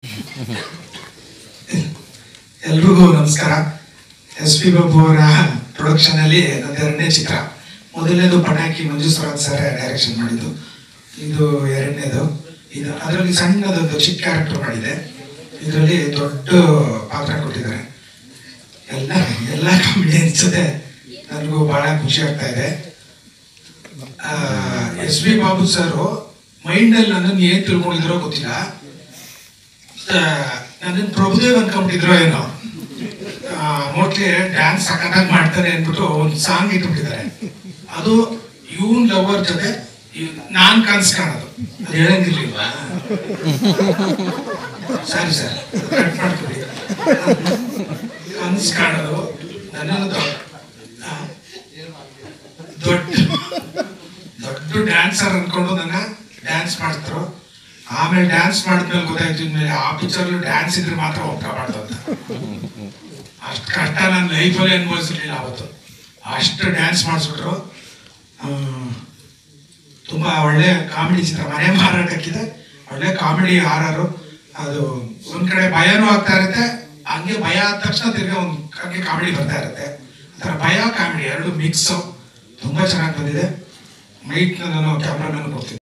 ಎಲ್ರಿಗೂ ನಮಸ್ಕಾರ S P Babu ಅವರ ಪ್ರೊಡಕ್ಷನ್ ಅಲ್ಲಿ ನಂದು ಎರಡನೇ ಚಿತ್ರ ಮೊದಲನೇದು ಪಟಾಕಿ ಮಂಜು ಸ್ವರಾಜ್ ಸರ್ ಡೈರೆಕ್ಷನ್ ಮಾಡಿದ್ದು ಇದು ಎರಡನೇದು ಇದು ಅದರಲ್ಲಿ ಸಣ್ಣದೊಂದು ಚಿಕ್ಕ ಕ್ಯಾರೆಕ್ಟರ್ ಮಾಡಿದೆ ಇದರಲ್ಲಿ ದೊಡ್ಡ ಪಾತ್ರ ಕೊಟ್ಟಿದ್ದಾರೆ ಎಲ್ಲ ಎಲ್ಲ ಕಾಮಿಡಿಯನ್ಸ್ ಜೊತೆ ನನಗೂ ಬಹಳ ಖುಷಿ ಆಗ್ತಾ ಇದೆ ಎಸ್ ಬಿ ಬಾಬು ಸರ್ ಮೈಂಡಲ್ಲಿ ನನ್ನನ್ನು ಏನ್ ತಿಳ್ಕೊಂಡಿದ್ರೋ ಗೊತ್ತಿಲ್ಲ ನನ್ನ ಪ್ರಭುದೇವ್ ಅನ್ಕೊಂಡ್ಬಿಟ್ಟಿದ್ರು ಏನೋ ಮೋಸ್ಟ್ಲಿ ಡ್ಯಾನ್ಸ್ ಸಖತ್ತಾಗಿ ಮಾಡ್ತಾರೆ ಅಂದ್ಬಿಟ್ಟು ಒಂದು ಸಾಂಗ್ ಇಟ್ಬಿಟ್ಟಿದ್ದಾರೆ ಅದು ಇವನ್ ಲವರ್ ಜೊತೆ ಇವ್- ನಾನ್ ಕನ್ಸ್ ಕಾಣೋದು ಅದು ಹೇಳಂಗಿರ್ಲಿಲ್ವಾ ಸರಿ ಸರ್ ಕಟ್ ಮಾಡ್ಕೊಡಿ ಕನ್ಸ್ ಕಾಣೋದು ನನ್ನನ್ನು ದೊ- ಆ, ದೊಡ್ಡ ದೊಡ್ಡ ಡ್ಯಾನ್ಸರ್ ಅನ್ಕೊಂಡು ನನ್ನ ಡ್ಯಾನ್ಸ್ ಮಾಡ್ತಾರೆ ಆಮೇಲೆ ಡ್ಯಾನ್ಸ್ ಮಾಡಿದ್ಮೇಲೆ ಗೊತ್ತಾಯ್ತು ಇನ್ಮೇಲೆ ಆ ಪಿಕ್ಚರ್ ಡ್ಯಾನ್ಸ್ ಇದ್ರೆ ಮಾತ್ರ ಒಪ್ಪ ಮಾಡ್ದಂತ ಅಷ್ಟು ಕಷ್ಟ ನನ್ನ ಲೈಫಲ್ಲಿ ಅನುಭವಿಸಿರ್ಲಿಲ್ಲ ಅವತ್ತು ಅಷ್ಟು ಡ್ಯಾನ್ಸ್ ಮಾಡಿಸ್ಬಿಟ್ರು ಆ, ತುಂಬಾ ಒಳ್ಳೆ ಕಾಮಿಡಿ ಚಿತ್ರ ಮನೆ ಮಾರಾಟಕ್ಕಿದೆ ಒಳ್ಳೆ ಕಾಮಿಡಿ ಹಾರರು ಅದು ಒಂದ್ ಕಡೆ ಭಯನೂ ಆಗ್ತಾ ಇರುತ್ತೆ ಹಂಗೆ ಭಯ ಆದ ತಕ್ಷಣ ತಿರ್ಗಿ ಒಂದ್ ಹಂಗೆ ಕಾಮಿಡಿ ಬರ್ತಾ ಇರುತ್ತೆ ಆತರ ಭಯ ಕಾಮಿಡಿ ಎರಡು ಮಿಕ್ಸ್ ತುಂಬಾ ಚೆನ್ನಾಗಿ ಬಂದಿದೆ ಮೈಕ್ ನಾನು ಕ್ಯಾಮ್ರಾಮನ್ ಕೊಡ್ತೀನಿ